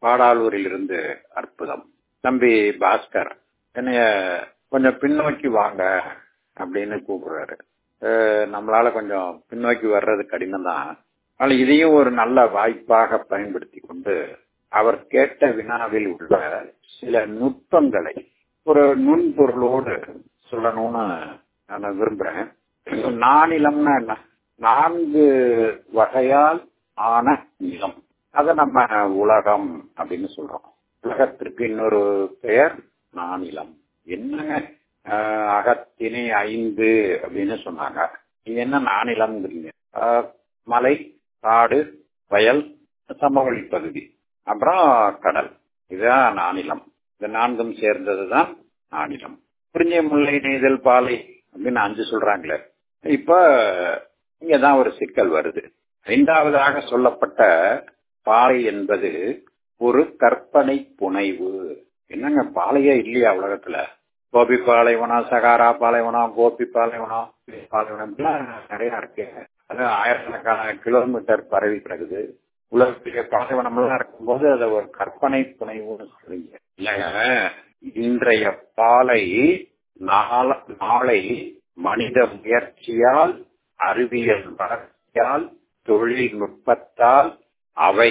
பாடாலூரில் இருந்து அற்புதம் தம்பி பாஸ்கர் என்னைய கொஞ்சம் பின்னோக்கி வாங்க அப்படின்னு கூப்பிடுறாரு அஹ் நம்மளால கொஞ்சம் பின்னோக்கி வர்றது கடினம் தான் ஆனால் இதையும் ஒரு நல்ல வாய்ப்பாக பயன்படுத்தி கொண்டு அவர் கேட்ட வினாவில் உள்ள சில நுட்பங்களை ஒரு நுண்பொருளோடு சொல்லணும்னு நான் விரும்புறேன் நானிலம்னா என்ன நான்கு வகையால் ஆன நிலம் அதை நம்ம உலகம் அப்படின்னு சொல்றோம் உலகத்திற்கு இன்னொரு பெயர் நானிலம் என்னங்க ஆஹ் அகத்தினை ஐந்து அப்படின்னு சொன்னாங்க இது என்ன நானிலம்ங்கிறீங்க ஆஹ் மலை காடு வயல் சமவெளி பகுதி அப்புறம் கடல் இதுதான் நானிலம் இந்த நான்கும் சேர்ந்ததுதான் நானிலம் புரிஞ்ச முல்லை நெய்தல் பாலை அப்படின்னு அஞ்சு சொல்றாங்களே இப்ப இங்கதான் ஒரு சிக்கல் வருது ஐந்தாவதாக சொல்லப்பட்ட பாலை என்பது ஒரு கற்பனை புனைவு என்னங்க பாலையே இல்லையா உலகத்துல கோபி பாலைவனம் சகாரா பாலைவனம் கோபி பாலைவனம் பாலைவனம் எல்லாம் நிறைய இருக்கு அது ஆயிரக்கணக்கான கிலோமீட்டர் பரவி கிடக்குது உலகத்துக்கு பாலைவனம் எல்லாம் இருக்கும்போது அதை ஒரு கற்பனை புனைவுன்னு சொல்றீங்க இல்லைங்க இன்றைய பாலை நாளை மனித முயற்சியால் அறிவியல் வளர்ச்சியால் தொழில்நுட்பத்தால் அவை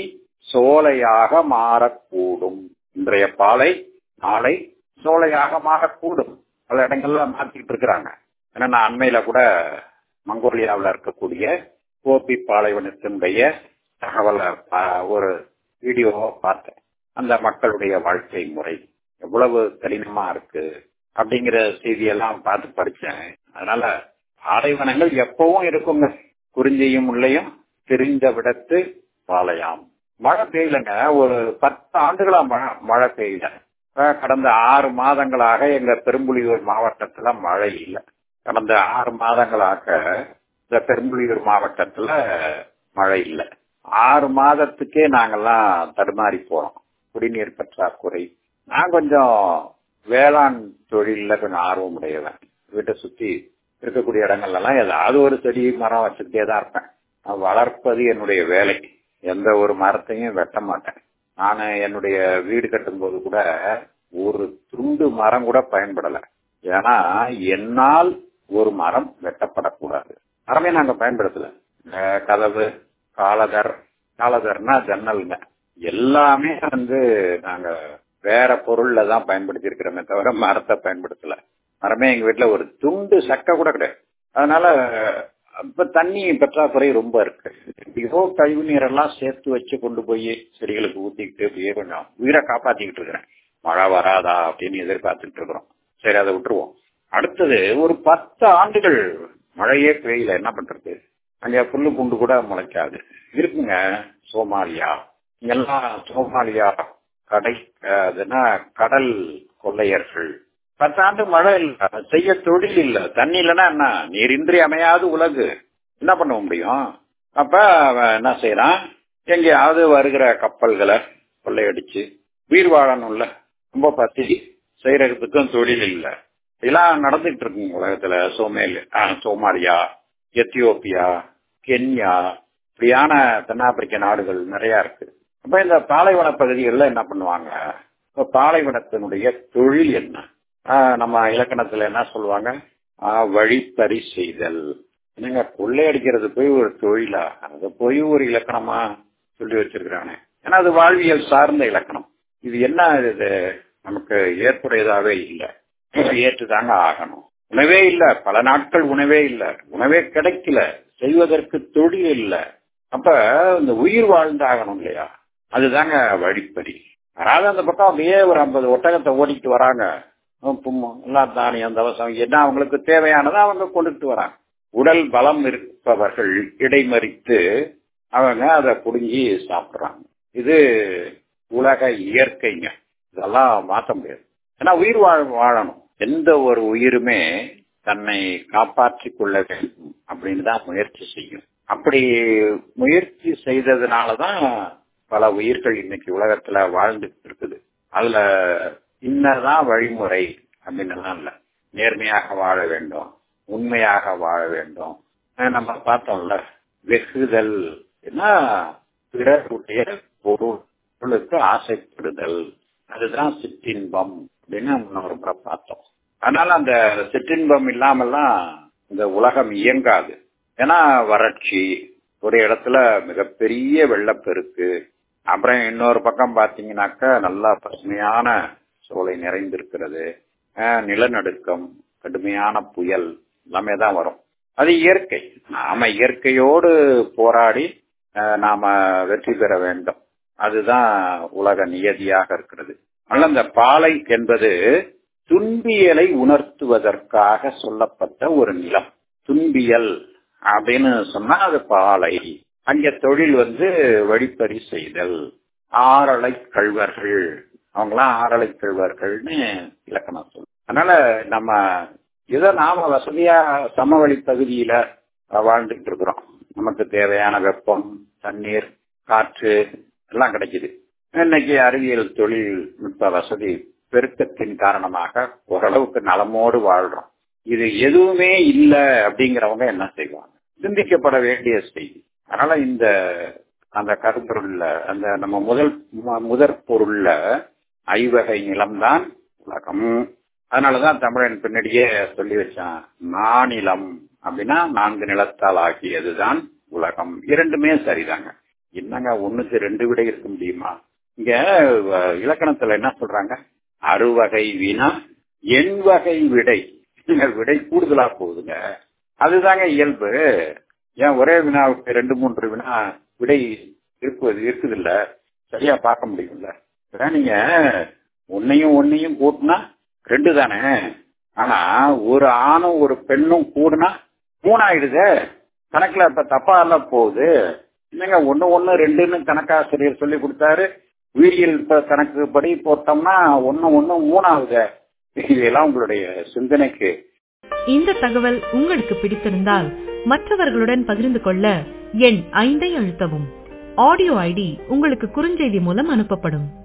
சோலையாக மாறக்கூடும் இன்றைய பாலை நாளை சோலையாக மாறக்கூடும் பல இடங்கள்ல மாத்திட்டு இருக்கிறாங்க ஏன்னா நான் அண்மையில கூட மங்கோலியாவில் இருக்கக்கூடிய கோபி பாலைவனத்தினுடைய தகவலை ஒரு வீடியோவை பார்த்தேன் அந்த மக்களுடைய வாழ்க்கை முறை எவ்வளவு கடினமா இருக்கு அப்படிங்கிற செய்தியெல்லாம் பார்த்து படிச்சேன் அதனால பாலைவனங்கள் எப்பவும் இருக்குங்க குறிஞ்சியும் உள்ளையும் தெரிந்த விடத்து பாலையாம் மழை பெய்யலங்க ஒரு பத்து ஆண்டுகளா மழை மழை பெய்யல கடந்த ஆறு மாதங்களாக எங்க பெரும்புலியூர் மாவட்டத்துல மழை இல்லை கடந்த ஆறு மாதங்களாக இந்த பெரும்புலியூர் மாவட்டத்துல மழை இல்லை ஆறு மாதத்துக்கே நாங்கெல்லாம் தடுமாறி போறோம் குடிநீர் பற்றாக்குறை நான் கொஞ்சம் வேளாண் தொழில கொஞ்சம் ஆர்வம் உடையவன் வீட்டை சுத்தி இருக்கக்கூடிய இடங்கள்ல எல்லாம் ஏதாவது ஒரு செடி மரம் வச்சுக்கிட்டே தான் இருப்பேன் வளர்ப்பது என்னுடைய வேலை எந்த ஒரு மரத்தையும் வெட்ட மாட்டேன் நான் என்னுடைய வீடு கட்டும் போது கூட ஒரு துண்டு மரம் கூட பயன்படல ஏன்னா என்னால் ஒரு மரம் வெட்டப்படக்கூடாது மரமே நாங்க பயன்படுத்தல கதவு காலதர் காலதர்னா ஜன்னல்ங்க எல்லாமே வந்து நாங்க வேற பொருள்ல தான் பயன்படுத்தி இருக்கிறோமே தவிர மரத்தை பயன்படுத்தல மரமே எங்க வீட்டுல ஒரு துண்டு சக்கை கூட கிடையாது அதனால இப்ப தண்ணி பற்றாக்குறை ரொம்ப இருக்கு ஏதோ கழிவு நீரெல்லாம் சேர்த்து வச்சு கொண்டு போய் செடிகளுக்கு ஊத்திக்கிட்டு அப்படியே கொஞ்சம் உயிரை காப்பாத்திக்கிட்டு இருக்கிறேன் மழை வராதா அப்படின்னு எதிர்பார்த்துட்டு இருக்கிறோம் சரி அதை விட்டுருவோம் அடுத்தது ஒரு பத்து ஆண்டுகள் மழையே பெய்யல என்ன பண்றது அங்க புல்லு பூண்டு கூட முளைக்காது இருக்குங்க சோமாலியா இங்கெல்லாம் சோமாலியா கடை அதுனா கடல் கொள்ளையர்கள் பத்தாண்டு மழை இல்ல செய்ய தொழில் இல்ல தண்ணி இல்லைன்னா என்ன நீரின்றி அமையாது உலகு என்ன பண்ண முடியும் அப்ப அவன் என்ன செய்யறான் எங்கேயாவது வருகிற கப்பல்களை கொள்ளையடிச்சு உயிர் வாழணும்ல ரொம்ப பத்தி செய்யறதுக்கும் தொழில் இல்ல இதெல்லாம் நடந்துட்டு இருக்குங்க உலகத்துல சோமேல் சோமாலியா எத்தியோப்பியா கென்யா இப்படியான தென்னாப்பிரிக்க நாடுகள் நிறைய இருக்கு அப்ப இந்த பாலைவன பகுதிகளில் என்ன பண்ணுவாங்க இப்ப பாலைவனத்தினுடைய தொழில் என்ன நம்ம இலக்கணத்துல என்ன சொல்லுவாங்க வழிப்பறி செய்தல் என்னங்க கொள்ளையடிக்கிறது போய் ஒரு தொழிலா அதை போய் ஒரு இலக்கணமா சொல்லி வச்சிருக்கிறாங்க ஏன்னா அது வாழ்வியல் சார்ந்த இலக்கணம் இது என்ன இது நமக்கு ஏற்புடையதாவே இல்லை ஏற்றுதாங்க ஆகணும் உணவே இல்ல பல நாட்கள் உணவே இல்ல உணவே கிடைக்கல செய்வதற்கு தொழில் இல்ல அப்ப இந்த உயிர் வாழ்ந்தாகணும் இல்லையா அதுதாங்க வழிப்பறி அதாவது அந்த பக்கம் அப்படியே ஒரு ஐம்பது ஒட்டகத்தை ஓடிட்டு வராங்க எல்லாம் தானியம் தவசம் என்ன அவங்களுக்கு தேவையானதை அவங்க கொண்டுட்டு வராங்க உடல் பலம் இருப்பவர்கள் இடைமறித்து அவங்க அதை புடுங்கி சாப்பிடுறாங்க இது உலக இயற்கைங்க இதெல்லாம் மாற்ற முடியாது ஏன்னா உயிர் வாழ வாழணும் எந்த ஒரு உயிருமே தன்னை காப்பாற்றிக் கொள்ள வேண்டும் அப்படின்னு தான் முயற்சி செய்யும் அப்படி முயற்சி செய்ததுனாலதான் பல உயிர்கள் இன்னைக்கு உலகத்துல வாழ்ந்துட்டு இருக்குது அதுல இன்னதான் வழிமுறை அப்படின்னு இல்ல நேர்மையாக வாழ வேண்டும் உண்மையாக வாழ வேண்டும் நம்ம பார்த்தோம்ல வெகுதல் என்ன பிறருடைய பொருள் பொருளுக்கு ஆசைப்படுதல் அதுதான் சிற்றின்பம் அப்படின்னு முன்னொரு முறை பார்த்தோம் அதனால அந்த சிற்றின்பம் இல்லாமல்லாம் இந்த உலகம் இயங்காது ஏன்னா வறட்சி ஒரு இடத்துல மிகப்பெரிய வெள்ளப்பெருக்கு அப்புறம் இன்னொரு பக்கம் பாத்தீங்கன்னாக்கா நல்லா பசுமையான சோலை நிறைந்திருக்கிறது நிலநடுக்கம் கடுமையான புயல் எல்லாமே தான் வரும் அது இயற்கை நாம இயற்கையோடு போராடி நாம வெற்றி பெற வேண்டும் அதுதான் உலக நியதியாக இருக்கிறது அதனால இந்த பாலை என்பது துன்பியலை உணர்த்துவதற்காக சொல்லப்பட்ட ஒரு நிலம் துன்பியல் அப்படின்னு சொன்னா அது பாலை அங்க தொழில் வந்து வழிப்பறி செய்தல் ஆறலை கழ்வர்கள் அவங்களாம் ஆறலை கழ்வர்கள்னு இலக்கணம் சொல்லும் அதனால நம்ம ஏதோ நாம வசதியா சமவெளி பகுதியில வாழ்ந்துட்டு இருக்கிறோம் நமக்கு தேவையான வெப்பம் தண்ணீர் காற்று எல்லாம் கிடைக்குது இன்னைக்கு அறிவியல் தொழில்நுட்ப வசதி பெருக்கத்தின் காரணமாக ஓரளவுக்கு நலமோடு வாழ்றோம் இது எதுவுமே இல்லை அப்படிங்கிறவங்க என்ன செய்வாங்க சிந்திக்கப்பட வேண்டிய செய்தி அதனால இந்த அந்த கருப்பொருள்ல அந்த நம்ம முதல் முதற் பொருள்ல ஐவகை நிலம்தான் உலகம் அதனாலதான் தமிழன் பின்னாடியே சொல்லி வச்சான் நானிலம் அப்படின்னா நான்கு நிலத்தால் ஆகியதுதான் உலகம் இரண்டுமே சரிதாங்க என்னங்க ஒண்ணுக்கு ரெண்டு விடை இருக்க முடியுமா இங்க இலக்கணத்துல என்ன சொல்றாங்க அறுவகை வினா எண் வகை விடை விடை கூடுதலா போகுதுங்க அதுதாங்க இயல்பு ஏன் ஒரே வினாவுக்கு ரெண்டு மூன்று வினா விடை இருப்பது இருக்குது இல்ல சரியா பார்க்க முடியும்ல நீங்க ஒன்னையும் ஒன்னையும் கூட்டினா ரெண்டு தானே ஆனா ஒரு ஆணும் ஒரு பெண்ணும் கூடுனா மூணாயிடுது கணக்குல இப்ப தப்பா எல்லாம் போகுது என்னங்க ஒன்னு ஒன்னு ரெண்டுன்னு கணக்காசிரியர் சொல்லி கொடுத்தாரு வீடியல் கணக்கு படி போட்டோம்னா ஒன்னு ஒன்னு மூணாவது இதெல்லாம் உங்களுடைய சிந்தனைக்கு இந்த தகவல் உங்களுக்கு பிடித்திருந்தால் மற்றவர்களுடன் பகிர்ந்து கொள்ள எண் ஐந்தை அழுத்தவும் ஆடியோ ஐடி உங்களுக்கு குறுஞ்செய்தி மூலம் அனுப்பப்படும்